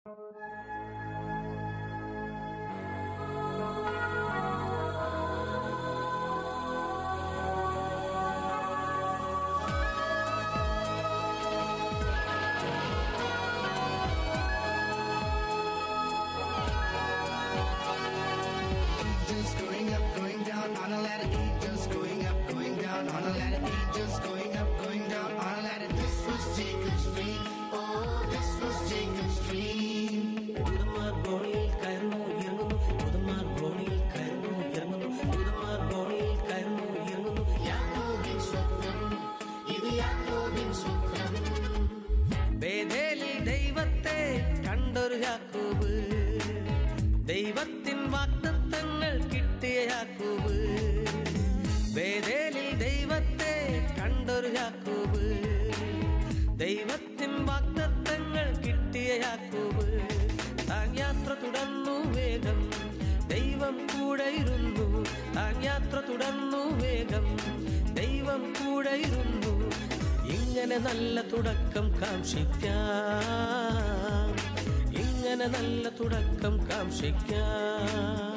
Just going up, going down on a ladder. Just going up, going down on a ladder. Just going up, going down on a ladder. This was Jacob's dream. Oh, this was Jacob's dream. ദൂതന്മാർ ഗോണിയിൽ കയറുന്നു ഇറങ്ങുന്നു ദൂതന്മാർ ഗോണിയിൽ കയറുന്നു ഇറങ്ങുന്നു ദൂതന്മാർ ഗോണിയിൽ കയറുന്നു ഇറങ്ങുന്നു യാക്കോബിൻ സ്വപ്നം ഇത് യാക്കോബിൻ സ്വപ്നം ബേഥേലിൽ ദൈവത്തെ കണ്ടൊരു യാക്കോബ് ദൈവത്തിൻ വാക്തത്വങ്ങൾ കിട്ടിയ യാക്കോബ് ബേഥേലിൽ ദൈവത്തെ കണ്ടൊരു യാക്കോബ് ദൈവത്തിൻ വാക്തത്വങ്ങൾ കിട്ടിയ യാക്കോബ് താൻ യാത്ര തുടർന്നു വേഗം ദൈവം കൂടെയിരുന്നു താൻ യാത്ര തുടർന്നു വേഗം ദൈവം കൂടെയിരുന്നു ഇങ്ങനെ നല്ല തുടക്കം കാക്ഷിക്കാം ഇങ്ങനെ നല്ല തുടക്കം കാക്ഷിക്കാം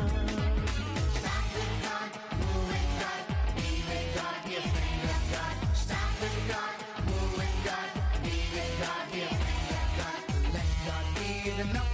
Let God be enough